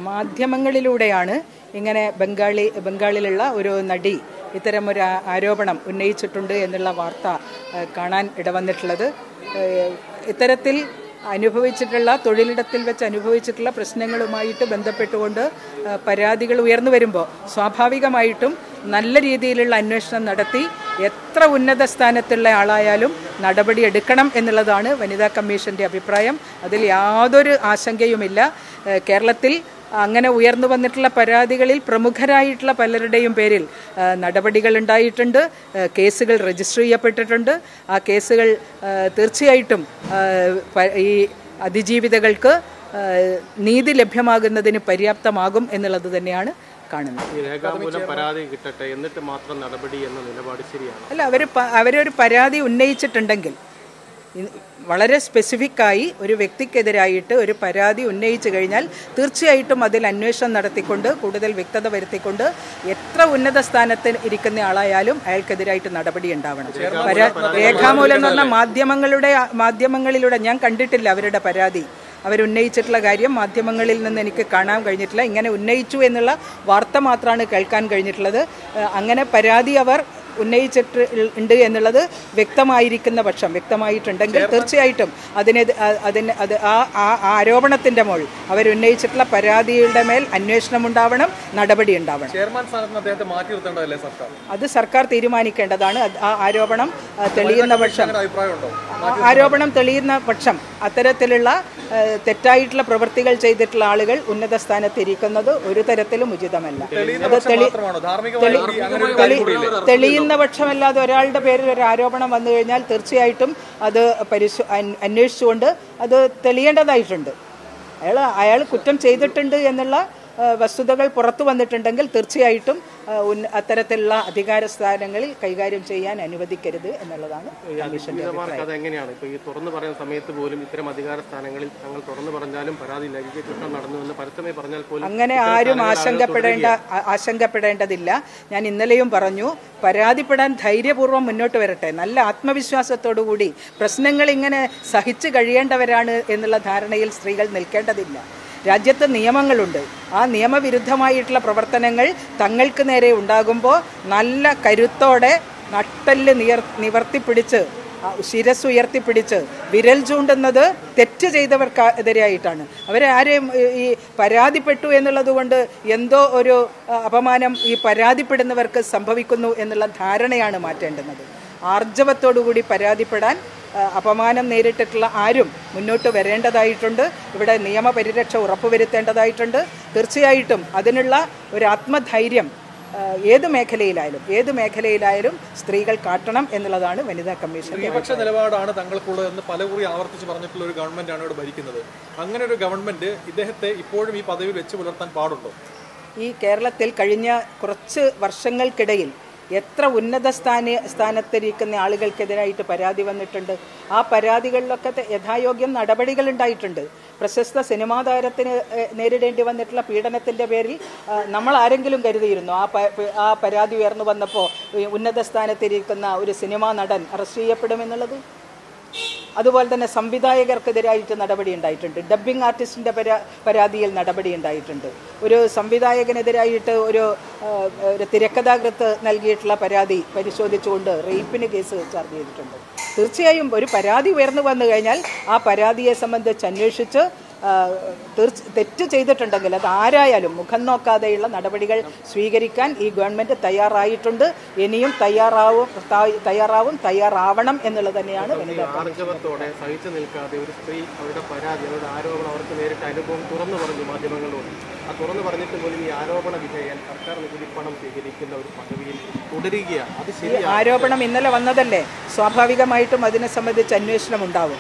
മാധ്യമങ്ങളിലൂടെയാണ് ഇങ്ങനെ ബംഗാളി ബംഗാളിലുള്ള ഒരു നടി ഇത്തരമൊരു ആ- ആരോപണം ഉന്നയിച്ചിട്ടുണ്ട് എന്നുള്ള വാർത്ത ഏഹ്, കാണാൻ ഇടവന്നിട്ടുള്ളത് ഏഹ്, ഇത്തരത്തിൽ അനുഭവിച്ചിട്ടുള്ള തൊഴിലിടത്തിൽ വെച്ച് അനുഭവിച്ചിട്ടുള്ള പ്രശ്നങ്ങളുമായിട്ട് ബന്ധപ്പെട്ടുകൊണ്ട് ഏഹ്, പരാതികൾ ഉയർന്നു വരുമ്പോൾ സ്വാഭാവികമായിട്ടും നല്ല രീതിയിലുള്ള അന്വേഷണം നടത്തി എത്ര ഉന്നത സ്ഥാനത്തുള്ള ആളായാലും നടപടി എടുക്കണം എന്നുള്ളതാണ് വനിതാ കമ്മീഷൻ്റെ അഭിപ്രായം അതിൽ യാതൊരു ആശങ്കയുമില്ല ഏഹ്, കേരളത്തിൽ അങ്ങനെ ഉയർന്നു വന്നിട്ടുള്ള പരാതികളിൽ പ്രമുഖരായിട്ടുള്ള പലരുടെയും പേരിൽ ആ, നടപടികൾ ഉണ്ടായിട്ടുണ്ട് ആ, കേസുകൾ രജിസ്റ്റർ ചെയ്യപ്പെട്ടിട്ടുണ്ട് ആ കേസുകൾ ആ, തീർച്ചയായിട്ടും ആ, പ- ഈ അതിജീവിതകൾക്ക് ആ, നീതി ലഭ്യമാകുന്നതിന് പര്യാപ്തമാകും എന്നുള്ളത് തന്നെയാണ് കാണുന്നത് ഈ രേഖാമൂലം പരാതി കിട്ടട്ടെ എന്നിട്ട് മാത്രം നടപടി എന്ന നിലപാട് ശരിയാണ് അല്ല അവർ അവരൊരു പരാതി ഉന്നയിച്ചിട്ടുണ്ടെങ്കിൽ ഇ- വളരെ സ്പെസിഫിക് ആയി ഒരു വ്യക്തിക്കെതിരായിട്ട് ഒരു പരാതി ഉന്നയിച്ചു കഴിഞ്ഞാൽ തീർച്ചയായിട്ടും അതിൽ അന്വേഷണം നടത്തിക്കൊണ്ട് കൂടുതൽ വ്യക്തത വരുത്തിക്കൊണ്ട് എത്ര ഉന്നത സ്ഥാനത്ത് ഇരിക്കുന്ന ആളായാലും അയാൾക്കെതിരായിട്ട് നടപടി ഉണ്ടാവണം പരാ- രേഖാമൂലം എന്ന് പറഞ്ഞാൽ മാധ്യമങ്ങളുടെ മാധ്യമങ്ങളിലൂടെ ഞാൻ കണ്ടിട്ടില്ല അവരുടെ പരാതി അവരുന്നയിച്ചിട്ടുള്ള കാര്യം മാധ്യമങ്ങളിൽ നിന്ന് എനിക്ക് കാണാൻ കഴിഞ്ഞിട്ടില്ല ഇങ്ങനെ ഉന്നയിച്ചു എന്നുള്ള വാർത്ത മാത്രമാണ് കേൾക്കാൻ കഴിഞ്ഞിട്ടുള്ളത് ഏഹ് അങ്ങനെ പരാതി അവർ ഉന്നയിച്ചിട്ട് ഉണ്ട് എന്നുള്ളത് വ്യക്തമായിരിക്കുന്ന പക്ഷം വ്യക്തമായിട്ടുണ്ടെങ്കിൽ തീർച്ചയായിട്ടും അതിനെ അതിന് അത് ആ ആ ആരോപണത്തിൻ്റെ മുകൾ അവരുന്നയിച്ചിട്ടുള്ള പരാതിയുടെ മേൽ അന്വേഷണം ഉണ്ടാവണം നടപടി ഉണ്ടാവണം ചെയർമാൻ സ്ഥാനത്ത് നിന്ന് അദ്ദേഹത്തെ മാറ്റി നിർത്തേണ്ടതല്ലേ സർക്കാർ അത് സർക്കാർ തീരുമാനിക്കേണ്ടതാണ് അത് ആ ആരോപണം ആ, തെളിയുന്ന പക്ഷം അങ്ങനെ അഭിപ്രായമുണ്ടോ ആ- ആരോപണം തെളിയുന്ന പക്ഷം അത്തരത്തിലുള്ള ആ, തെറ്റായിട്ടുള്ള പ്രവൃത്തികൾ ചെയ്തിട്ടുള്ള ആളുകൾ ഉന്നത സ്ഥാനത്ത് ഇരിക്കുന്നത് ഒരു തരത്തിലും ഉചിതമല്ല തെളിയുന്ന അത് പക്ഷം തെളി മാത്രമാണോ ധാർമ്മികമായി അങ്ങനെ ഒരു തെളി- കാര്യം കൂടിയില്ലേ? തെളിയുന്ന പക്ഷമല്ലാതെ ഒരാളുടെ പേരിൽ ഒരു ആരോപണം വന്നു കഴിഞ്ഞാൽ തീർച്ചയായിട്ടും അത് പരിശോ അന്വ- അന്വേഷിച്ചുകൊണ്ട് അത് തെളിയേണ്ടതായിട്ടുണ്ട് അയാൾ അയാൾ കുറ്റം ചെയ്തിട്ടുണ്ട് എന്നുള്ള ആ, വസ്തുതകൾ പുറത്തു വന്നിട്ടുണ്ടെങ്കിൽ തീർച്ചയായിട്ടും ആ, ഉന്ന- അത്തരത്തിലുള്ള അധികാര സ്ഥാനങ്ങളിൽ കൈകാര്യം ചെയ്യാൻ അനുവദിക്കരുത് എന്നുള്ളതാണ് കമ്മീഷന്റെ അധികൃതർക്ക് അത് എങ്ങനെയാണ് ഇപ്പൊ ഈ തുറന്നു പറയുന്ന സമയത്ത് പോലും ഇത്തരം അധികാര സ്ഥാനങ്ങളിൽ തങ്ങൾ തുറന്നു പറഞ്ഞാലും പരാതി ലൈംഗിക നടന്നു എന്ന് പരസ്യമായി പറഞ്ഞാൽ പോലും അങ്ങനെ ആരും ആശങ്കപ്പെടേണ്ട ആ- ആശങ്കപ്പെടേണ്ടതില്ല ഞാൻ ഇന്നലെയും പറഞ്ഞു പരാതിപ്പെടാൻ ധൈര്യപൂർവ്വം മുന്നോട്ട് വരട്ടെ നല്ല ആത്മവിശ്വാസത്തോടു കൂടി പ്രശ്നങ്ങൾ ഇങ്ങനെ സഹിച്ചു കഴിയേണ്ടവരാണ് എന്നുള്ള ധാരണയിൽ സ്ത്രീകൾ നിൽക്കേണ്ടതില്ല രാജ്യത്ത് നിയമങ്ങളുണ്ട് ആ നിയമവിരുദ്ധമായിട്ടുള്ള പ്രവർത്തനങ്ങൾ തങ്ങൾക്ക് നേരെ ഉണ്ടാകുമ്പോൾ നല്ല കരുത്തോടെ നട്ടല് നിയർ നിവർത്തിപ്പിടിച്ച് ആ ശിരസ് ഉയർത്തിപ്പിടിച്ച് വിരൽ ചൂണ്ടുന്നത് തെറ്റ് ചെയ്തവർക്കെതിരെയായിട്ടാണ് അവരെ ആരെയും ഈ- ഈ പരാതിപ്പെട്ടു എന്നുള്ളത് കൊണ്ട് എന്തോ ഒരു ആ, അപമാനം ഈ പരാതിപ്പെടുന്നവർക്ക് സംഭവിക്കുന്നു എന്നുള്ള ധാരണയാണ് മാറ്റേണ്ടുന്നത് ആർജവത്തോടുകൂടി പരാതിപ്പെടാൻ ആ, അപമാനം നേരിട്ടിട്ടുള്ള ആരും മുന്നോട്ട് വരേണ്ടതായിട്ടുണ്ട് ഇവിടെ നിയമപരിരക്ഷ ഉറപ്പുവരുത്തേണ്ടതായിട്ടുണ്ട് തീർച്ചയായിട്ടും അതിനുള്ള ഒരു ആത്മധൈര്യം ആ, ഏത് മേഖലയിലായാലും ഏത് മേഖലയിലായാലും സ്ത്രീകൾ കാട്ടണം എന്നുള്ളതാണ് വനിതാ കമ്മീഷൻ സ്ത്രീപക്ഷ നിലപാടാണ് തങ്ങൾക്കുള്ളതെന്ന് പലകുറി ആവർത്തിച്ച് പറഞ്ഞിട്ടുള്ള ഒരു ഗവൺമെന്റാണ് ഇവിടെ ഭരിക്കുന്നത് അങ്ങനെ ഒരു ഗവൺമെന്റ് ഇദ്ദേഹത്തെ ഇപ്പോഴും ഈ പദവിയിൽ വെച്ച് പുലർത്താൻ പാടുണ്ടോ ഈ കേരളത്തിൽ കഴിഞ്ഞ കുറച്ച് വർഷങ്ങൾക്കിടയിൽ എത്ര ഉന്നത സ്ഥാന സ്ഥാനത്തിരിക്കുന്ന ആളുകൾക്കെതിരായിട്ട് പരാതി വന്നിട്ടുണ്ട് ആ പരാതികളിലൊക്കെ ത- യഥായോഗ്യം നടപടികൾ ഉണ്ടായിട്ടുണ്ട് പ്രശസ്ത സിനിമാ താരത്തിന് ഏഹ്, നേരിടേണ്ടി വന്നിട്ടുള്ള പീഡനത്തിൻ്റെ പേരിൽ ആ, നമ്മൾ ആരെങ്കിലും കരുതിയിരുന്നു ആ പ- പ- ആ പരാതി ഉയർന്നു വന്നപ്പോൾ ഈ ഉന്നത സ്ഥാനത്തിരിക്കുന്ന ഒരു സിനിമാ നടൻ അറസ്റ്റ് ചെയ്യപ്പെടുമെന്നുള്ളത് അതുപോലെ തന്നെ സംവിധായകർക്കെതിരായിട്ട് നടപടി ഉണ്ടായിട്ടുണ്ട് ഡബ്ബിംഗ് ആർട്ടിസ്റ്റിൻ്റെ പരാ പരാതിയിൽ നടപടി ഉണ്ടായിട്ടുണ്ട് ഒരു സംവിധായകനെതിരായിട്ട് ഒരു ആ, ഒരു തിരക്കഥാകൃത്ത് നൽകിയിട്ടുള്ള പരാതി പരിശോധിച്ചുകൊണ്ട് റേപ്പിന് കേസ് ചാർജ് ചെയ്തിട്ടുണ്ട് തീർച്ചയായും ഒരു പരാതി ഉയർന്നു വന്നു കഴിഞ്ഞാൽ ആ പരാതിയെ സംബന്ധിച്ച് അന്വേഷിച്ച് ആ, തീർച്ച തെറ്റ് ചെയ്തിട്ടുണ്ടെങ്കിൽ അത് ആരായാലും മുഖം നോക്കാതെയുള്ള നടപടികൾ സ്വീകരിക്കാൻ ഈ ഗവൺമെൻറ് തയ്യാറായിട്ടുണ്ട് ഇനിയും തയ്യാറാവും ത- തയ്യാറാവും തയ്യാറാവണം എന്നുള്ളത് തന്നെയാണ് വനിതാ ആർജവത്തോടെ സഹിച്ചു നിൽക്കാതെ ഒരു സ്ത്രീ അവരുടെ പരാതി അവരുടെ ആരോപണം അവർക്ക് നേരിട്ട അനുഭവം തുറന്നു പറഞ്ഞു മാധ്യമങ്ങളോട് ആ തുറന്നു പറഞ്ഞിട്ട് പോലും ഈ ആരോപണ വിധേയൻ സർക്കാർ നികുതി പണം സ്വീകരിക്കുന്ന ഒരു പദവിയിൽ തുടരുകയാണ് അത് ഈ ശരിയാണ് ആരോപണം ഇന്നലെ വന്നതല്ലേ സ്വാഭാവികമായിട്ടും അതിനെ സംബന്ധിച്ച് അന്വേഷണം ഉണ്ടാവും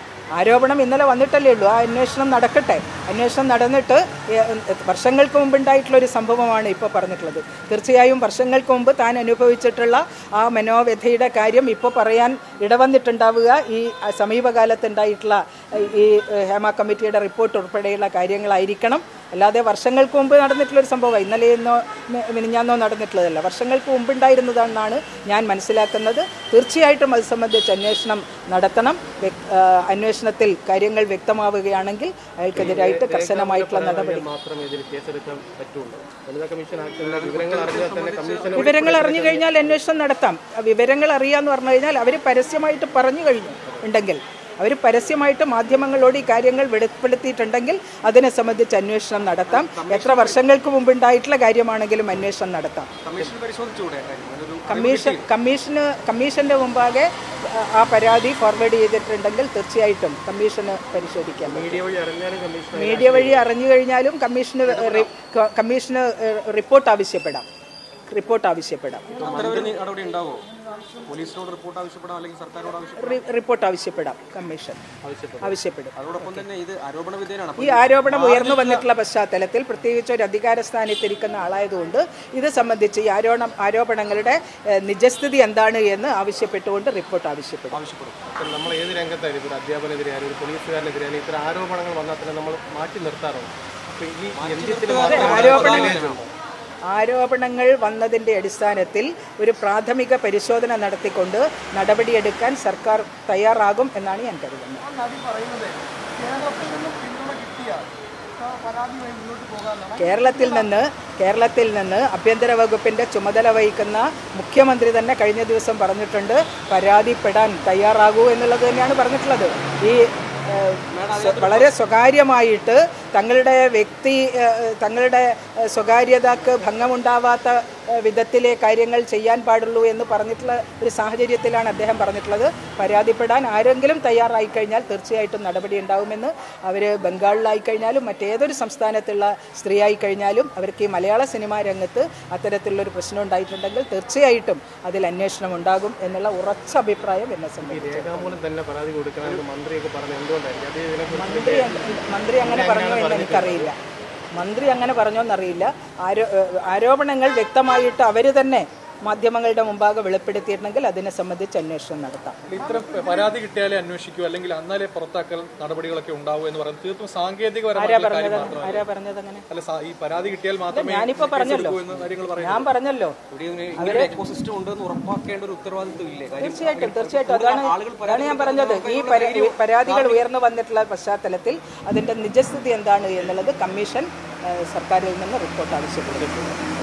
ആരോപണം ഇന്നലെ വന്നിട്ടല്ലേ ഉള്ളൂ ആ അന്വേഷണം നടക്കട്ടെ അന്വേഷണം നടന്നിട്ട് ഏ- വർഷങ്ങൾക്ക് മുമ്പ് ഉണ്ടായിട്ടുള്ള ഒരു സംഭവമാണ് ഇപ്പോൾ പറഞ്ഞിട്ടുള്ളത് തീർച്ചയായും വർഷങ്ങൾക്ക് മുമ്പ് താൻ അനുഭവിച്ചിട്ടുള്ള ആ മനോവ്യഥയുടെ കാര്യം ഇപ്പോൾ പറയാൻ ഇടവന്നിട്ടുണ്ടാവുക ഈ സമീപകാലത്തുണ്ടായിട്ടുള്ള ഈ ഹേമ കമ്മിറ്റിയുടെ റിപ്പോർട്ട് ഉൾപ്പെടെയുള്ള കാര്യങ്ങളായിരിക്കണം അല്ലാതെ വർഷങ്ങൾക്ക് മുമ്പ് നടന്നിട്ടുള്ളൊരു സംഭവം ഇന്നലെ ഇന്നോ മി- മിനിഞ്ഞാന്നോ നടന്നിട്ടുള്ളതല്ല വർഷങ്ങൾക്ക് മുമ്പ് ഉണ്ടായിരുന്നതാണെന്നാണ് ഞാൻ മനസ്സിലാക്കുന്നത് തീർച്ചയായിട്ടും അത് സംബന്ധിച്ച് അന്വേഷണം നടത്തണം വ്യക്- ആ, അന്വേഷണത്തിൽ കാര്യങ്ങൾ വ്യക്തമാവുകയാണെങ്കിൽ അയാൾക്കെതിരായിട്ട് തീർച്ചയായിട്ടും കർശനമായിട്ടുള്ള നടപടി പരാതിയിൽ മാത്രമേ ഇതിൽ കേസെടുക്കാൻ പറ്റുള്ളൂ വനിതാ കമ്മീഷൻ ആക്ടിലെ വിവരങ്ങൾ അറിഞ്ഞാൽ തന്നെ കമ്മീഷൻ വിവരങ്ങൾ അറിഞ്ഞു കഴിഞ്ഞാൽ അന്വേഷണം നടത്താം ആ വിവരങ്ങൾ അറിയാന്ന് പറഞ്ഞു കഴിഞ്ഞാൽ അവർ പരസ്യമായിട്ട് പറഞ്ഞു കഴിഞ്ഞു ഉണ്ടെങ്കിൽ അവർ പരസ്യമായിട്ട് മാധ്യമങ്ങളോട് ഈ കാര്യങ്ങൾ വെളിപ്പെടുത്തിയിട്ടുണ്ടെങ്കിൽ അതിനെ സംബന്ധിച്ച് അന്വേഷണം നടത്താം എത്ര വർഷങ്ങൾക്ക് മുമ്പുണ്ടായിട്ടുള്ള കാര്യമാണെങ്കിലും അന്വേഷണം നടത്താം കമ്മീഷൻ പരിശോധിച്ചുകൂടെ കാര്യം അതിനൊരു കമ്മീഷൻ കമ്മീഷന് കമ്മീഷന്റെ മുമ്പാകെ ആ, ആ പരാതി ഫോർവേഡ് ചെയ്തിട്ടുണ്ടെങ്കിൽ തീർച്ചയായിട്ടും കമ്മീഷന് പരിശോധിക്കാം മീഡിയ വഴി അറിഞ്ഞാലും കമ്മീഷൻ മീഡിയ വഴി അറിഞ്ഞു കഴിഞ്ഞാലും കമ്മീഷന് റി- ക- കമ്മീഷന് റിപ്പോർട്ട് ആവശ്യപ്പെടാം റിപ്പോർട്ട് ആവശ്യപ്പെടാം അത്തരമൊരു നടപടി ഉണ്ടാവോ പോലീസിനോട് റിപ്പോർട്ട് ആവശ്യപ്പെടാം അല്ലെങ്കിൽ സർക്കാരോട് ആവശ്യപ്പെടാം റി- റിപ്പോർട്ട് ആവശ്യപ്പെടാം കമ്മീഷൻ ആവശ്യപ്പെടും അതോടൊപ്പം തന്നെ ഇത് ആരോപണ വിധേയനാണ് ഈ ആരോപണം ഉയർന്നു വന്നിട്ടുള്ള പശ്ചാത്തലത്തിൽ പ്രത്യേകിച്ച് ഒരു അധികാര സ്ഥാനത്തിരിക്കുന്ന ആളായതുകൊണ്ട് ഇത് സംബന്ധിച്ച് ഈ ആരോപണം ആരോപണങ്ങളുടെ ഏഹ്, നിജസ്ഥിതി എന്താണ് എന്ന് ആവശ്യപ്പെട്ടുകൊണ്ട് റിപ്പോർട്ട് ആവശ്യപ്പെടും ഇപ്പം നമ്മൾ ഏത് രംഗത്തായാലും ഒരു അധ്യാപനെതിരെ ആയാലും ഒരു പോലീസുകാരനെതിരെ ആയാലും ഇത്തരം ആരോപണങ്ങൾ വന്നാൽ തന്നെ നമ്മൾ മാറ്റി നിർത്താറുണ്ട് അപ്പം ഈ എന്തിന് മാത്രം ആരോപണങ്ങൾ ആരോപണങ്ങൾ വന്നതിൻ്റെ അടിസ്ഥാനത്തിൽ ഒരു പ്രാഥമിക പരിശോധന നടത്തിക്കൊണ്ട് നടപടിയെടുക്കാൻ സർക്കാർ തയ്യാറാകും എന്നാണ് ഞാൻ കരുതുന്നത് കേരളത്തിൽ നിന്ന് കേരളത്തിൽ നിന്ന് ആഭ്യന്തര വകുപ്പിന്റെ ചുമതല വഹിക്കുന്ന മുഖ്യമന്ത്രി തന്നെ കഴിഞ്ഞ ദിവസം പറഞ്ഞിട്ടുണ്ട് പരാതിപ്പെടാൻ തയ്യാറാകൂ എന്നുള്ളത് തന്നെയാണ് പറഞ്ഞിട്ടുള്ളത് ഈ ഏഹ്, സ്വ- വളരെ സ്വകാര്യമായിട്ട് തങ്ങളുടെ വ്യക്തി ഏഹ്, തങ്ങളുടെ ഏഹ്, സ്വകാര്യതക്ക് ഭംഗമുണ്ടാവാത്ത ഏഹ്, വിധത്തിലെ കാര്യങ്ങൾ ചെയ്യാൻ പാടുള്ളൂ എന്ന് പറഞ്ഞിട്ടുള്ള ഒരു സാഹചര്യത്തിലാണ് അദ്ദേഹം പറഞ്ഞിട്ടുള്ളത് പരാതിപ്പെടാൻ ആരെങ്കിലും തയ്യാറായി കഴിഞ്ഞാൽ തീർച്ചയായിട്ടും നടപടി ഉണ്ടാവുമെന്ന് അവർ ബംഗാളിലായി കഴിഞ്ഞാലും മറ്റേതൊരു സംസ്ഥാനത്തുള്ള സ്ത്രീ ആയി കഴിഞ്ഞാലും അവർക്ക് ഈ മലയാള സിനിമാ രംഗത്ത് അത്തരത്തിലുള്ളൊരു പ്രശ്നം ഉണ്ടായിട്ടുണ്ടെങ്കിൽ തീർച്ചയായിട്ടും അതിൽ അന്വേഷണം ഉണ്ടാകും എന്നുള്ള ഉറച്ച അഭിപ്രായം എന്നെ സംബന്ധിച്ചു രേഖാമൂലം തന്നെ പരാതി കൊടുക്കണമെന്ന് മന്ത്രിയൊക്കെ പറഞ്ഞത് എന്തുകൊണ്ടായിരിക്കും അത് ഇതിനെക്കുറിച്ച് മന്ത്രി മന്ത്രി അങ്ങനെ പറഞ്ഞോ എന്ന് എനിക്കറിയില്ല മന്ത്രി അങ്ങനെ പറഞ്ഞോ എന്നറിയില്ല ആരോ ഏഹ് ആരോപണങ്ങൾ വ്യക്തമായിട്ട് അവർ തന്നെ മാധ്യമങ്ങളുടെ മുമ്പാകെ വെളിപ്പെടുത്തിയിട്ടുണ്ടെങ്കിൽ അതിനെ സംബന്ധിച്ച് അന്വേഷണം നടത്താം ഇത്തരം പരാതി കിട്ടിയാലേ അന്വേഷിക്കൂ അല്ലെങ്കിൽ അന്നാലേ പുറത്താക്കൽ നടപടികളൊക്കെ ഉണ്ടാവൂ എന്ന് പറയുന്നത് തീർത്തും സാങ്കേതികപരമായിട്ടുള്ള കാര്യം മാത്രമാണ് ആരാ പറഞ്ഞത് അങ്ങനെ അല്ല സാ- ഈ പരാതി കിട്ടിയാൽ മാത്രമേ ഞാനിപ്പോ പറഞ്ഞല്ലോ കേസെടുക്കൂ എന്ന് കാര്യങ്ങൾ പറയുന്നത് ഞാൻ പറഞ്ഞല്ലോ ഇങ്ങനെ എക്കോസിസ്റ്റം ഉണ്ടെന്ന് ഉറപ്പാക്കേണ്ട ഒരു ഉത്തരവാദിത്വം ഇല്ലേ കാര്യം തീർച്ചയായിട്ടും തീർച്ചയായിട്ടും അതാണ് അതാണ് ഞാൻ പറഞ്ഞത് ഈ പര- ഈ പരാതികൾ ഉയർന്നു വന്നിട്ടുള്ള പശ്ചാത്തലത്തിൽ അതിന്റെ നിജസ്ഥിതി എന്താണ് എന്നുള്ളത് കമ്മീഷൻ ഏഹ്, സർക്കാരിൽ നിന്ന് റിപ്പോർട്ട് ആവശ്യപ്പെടുന്നു